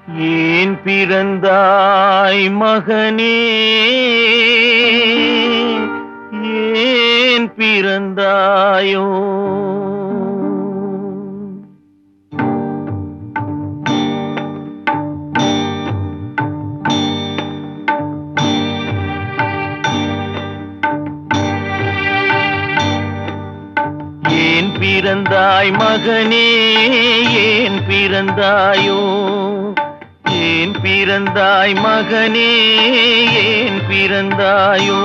ஏன் பிறந்தாய் மகனே ஏன் பிறந்தாயோ ஏன் பிறந்தாய் மகனே ஏன் பிறந்தாயோ ஏன் பிறந்தாய் மகனே ஏன் பிறந்தாயோ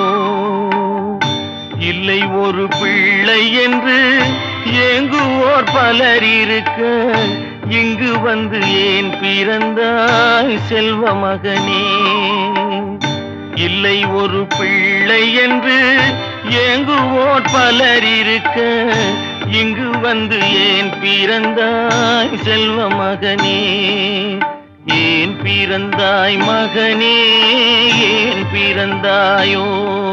இல்லை ஒரு பிள்ளை என்று ஏங்குவோர் பலர் இருக்க இங்கு வந்து ஏன் பிறந்தாய் செல்வ மகனே இல்லை ஒரு பிள்ளை என்று ஏங்குவோர் பலர் இருக்க இங்கு வந்து ஏன் பிறந்தாய் செல்வ மகனே ஏன் பிறந்தாய் மகனே ஏன் பிறந்தாயோ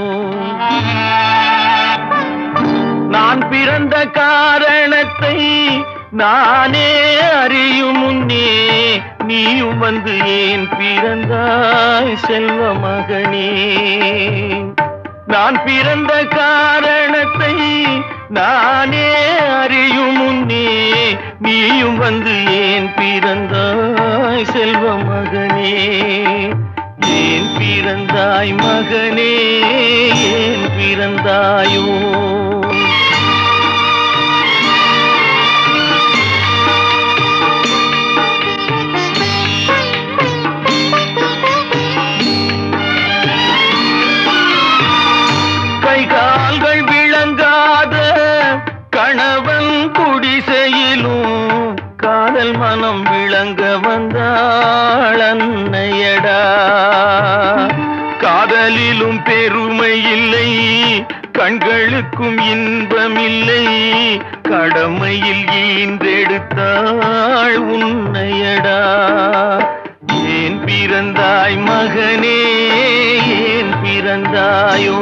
நான் பிறந்த காரணத்தை நானே அறியும் முன்னே நீயும் வந்து ஏன் பிறந்தாய் செல்வ மகனே நான் பிறந்த காரணத்தை நானே அறியும் முன்னே நீயும் வந்து ஏன் பிறந்தாய் செல்வ மகனே ஏன் பிறந்தாய் மகனே ஏன் பிறந்தாயோ கை கால்கள் விளங்காத கணவன் குடிசையிலும் காதல் மனம் விளங்க வந்தாள் அன்னையடா காதலிலும் பெருமை இல்லை கண்களுக்கும் இன்பமில்லை கடமையில் ஈன்றெடுத்தாள் உன்னையடா ஏன் பிறந்தாய் மகனே ஏன் பிறந்தாயோ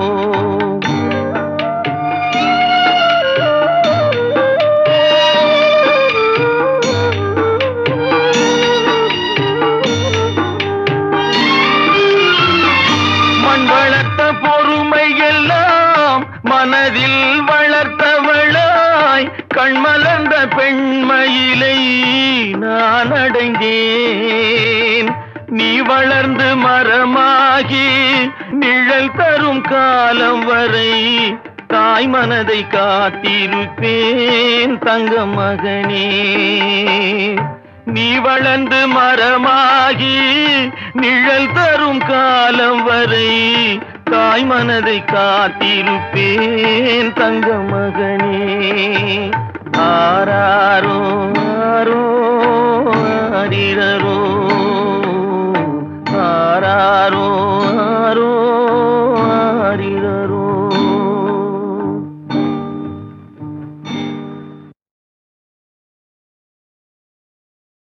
மண் வளர்த்த பொறுமை எல்லாம் மனதில் வளர்த்தவளாய் கண்மலர்ந்த பெண்மயிலை நான் அடைந்தேன் நீ வளர்ந்து மரமாகி நிழல் தரும் காலம் வரை தாய் மனதை காத்திருப்பேன் தங்க மகனே நீ வளர்ந்து மரமாகி நிழல் தரும் காலம் வரை தாய் மனதை காத்திருப்பேன் தங்க மகனே ஆராரோ